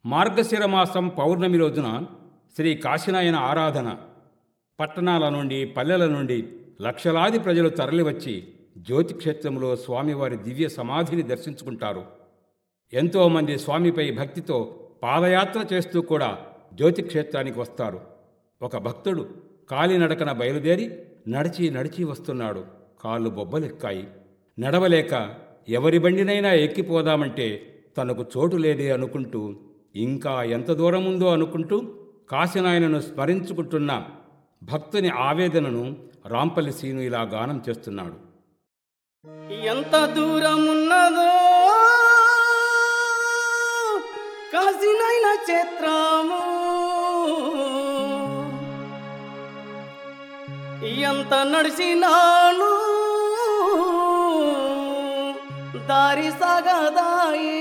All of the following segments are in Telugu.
మార్గశిర మాసం పౌర్ణమి రోజున శ్రీ కాశీనాయన ఆరాధన పట్టణాల నుండి పల్లెల నుండి లక్షలాది ప్రజలు తరలివచ్చి జ్యోతిక్షేత్రంలో స్వామివారి దివ్య సమాధిని దర్శించుకుంటారు ఎంతోమంది స్వామిపై భక్తితో పాదయాత్ర చేస్తూ కూడా జ్యోతిక్షేత్రానికి వస్తారు ఒక భక్తుడు కాలినడకన బయలుదేరి నడిచి నడిచి వస్తున్నాడు కాళ్ళు బొబ్బలెక్కాయి నడవలేక ఎవరి బండినైనా ఎక్కిపోదామంటే తనకు చోటు లేదే అనుకుంటూ ఇంకా ఎంత దూరం ఉందో అనుకుంటూ కాశీనాయనను స్మరించుకుంటున్న భక్తుని ఆవేదనను రాంపల్లి సీను ఇలా గానం చేస్తున్నాడు ఎంత దూరమున్నదో కాసినైన చిత్రము ఎంత నడిచినాను దారి సాగదాయి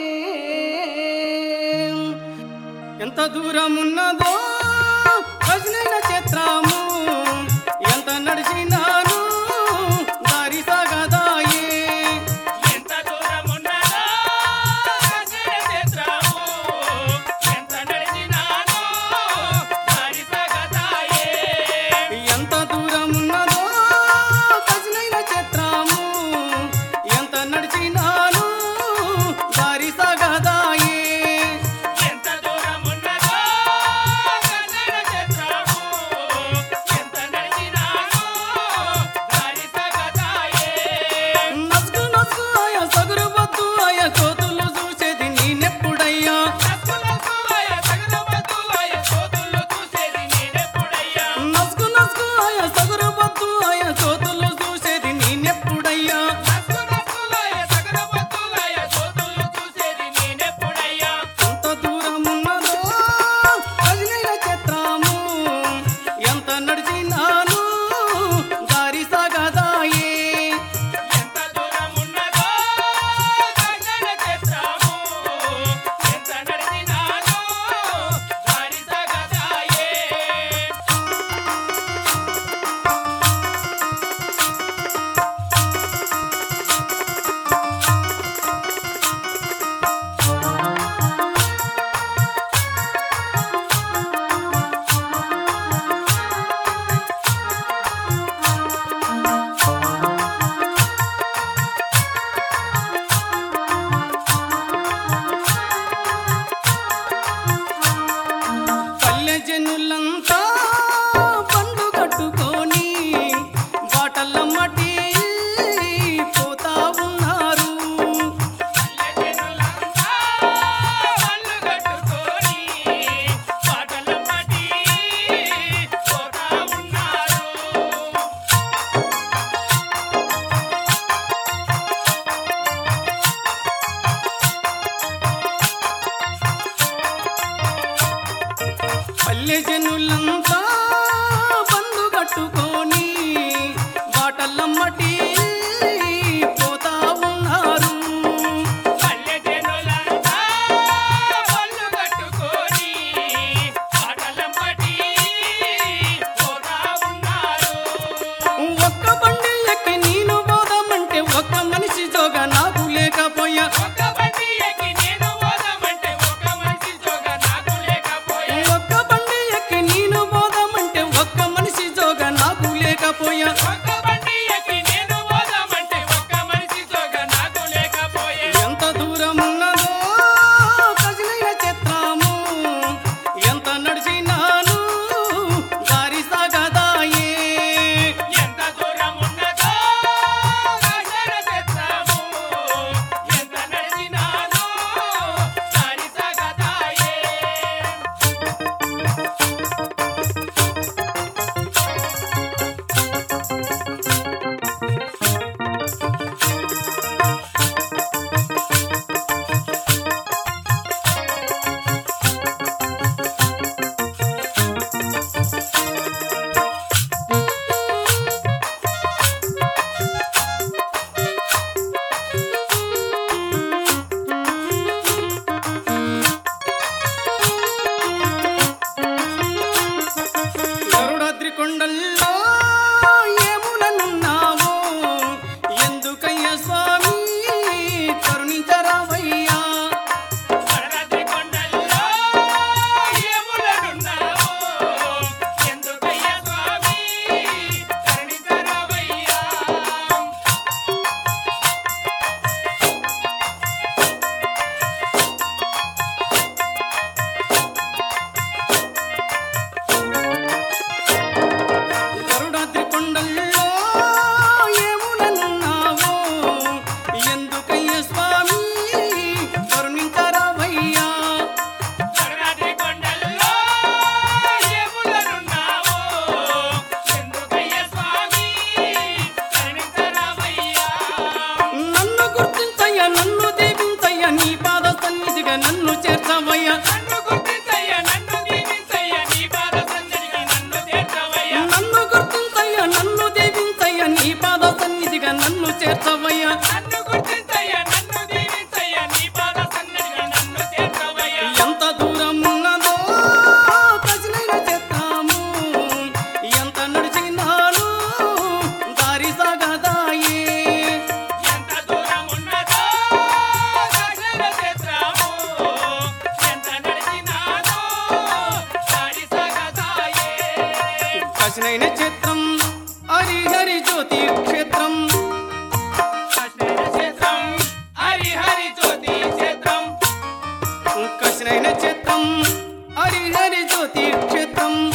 ఎంత దూరమున్నదో కాసినైన చిత్రము ఎంత నడిచినాను దారి సాగదాయి ఎంత దూరమున్నదో కాశీన క్షేత్రము ఎంత నడిచినానో దారి సాగదాయే ఎంత దూరమున్నదో కసినైన చిత్రము ఎంత నడిచినాను దారి సాగదాయి ఎంత దూరమున్నదో కాశీన క్షేత్రము ఎంత నడిచినానో దారి సాగదాయే నసుకు నసుకు అయ సగురు బద్దు అయ కోతులు చూసేది నేనెప్పుడయ్యా నస్కులకులయ సగదవతులయ సోదులు చూసేది నేనెప్పుడయ్యా నసుకు నసుకు అయ సగురు బద్దు అయ కోతులు చూసేది నేనెప్పుడయ్యా నస్కులకులయ సగదవతులయ సోదులు చూసేది నేనెప్పుడయ్యా ఎంత దూరమున్నదో కసినైన చిత్రము ఎంత నడిచినాను దారి సాగదాయి ఎంత దూరమున్నదో కాశీన క్షేత్రము ఎంత నడిచినానో దారి సాగదాయే పల్లె జనులంతా పండు కట్టుకొని బాటలమ్మటి పోతా ఉన్నారు పల్లెజనులంతా వాళ్ళు కట్టుకొని పాటలమ్మటి పోతా ఉన్నారు పల్లె జనులంతా పండు కట్టుకొని బాటలమ్మటి పోతా ఉన్నారు పల్లెజనులంతా వాళ్ళు కట్టుకొని పాటలమ్మటి పోతా ఉన్నారు ఒక్క బండి ఎక్కి నేను పోదామంటే ఒక్క మనిషి జోగ నాకు లేకపోయా ఒక్క బండి ఎక్కి నేను పోదామంటే ఒక మనిషి జోగ నాకు లేకపోయే ఒక్క బండి ఎక్కి నేను పోదామంటే కసినైన చిత్రం హరిహరి జ్యోతి క్షేత్రం కృష్ణ క్షేత్రం హరిహరి జ్యోతి క్షేత్రం కసినైన చిత్రం హరిహరి జ్యోతి క్షేత్రం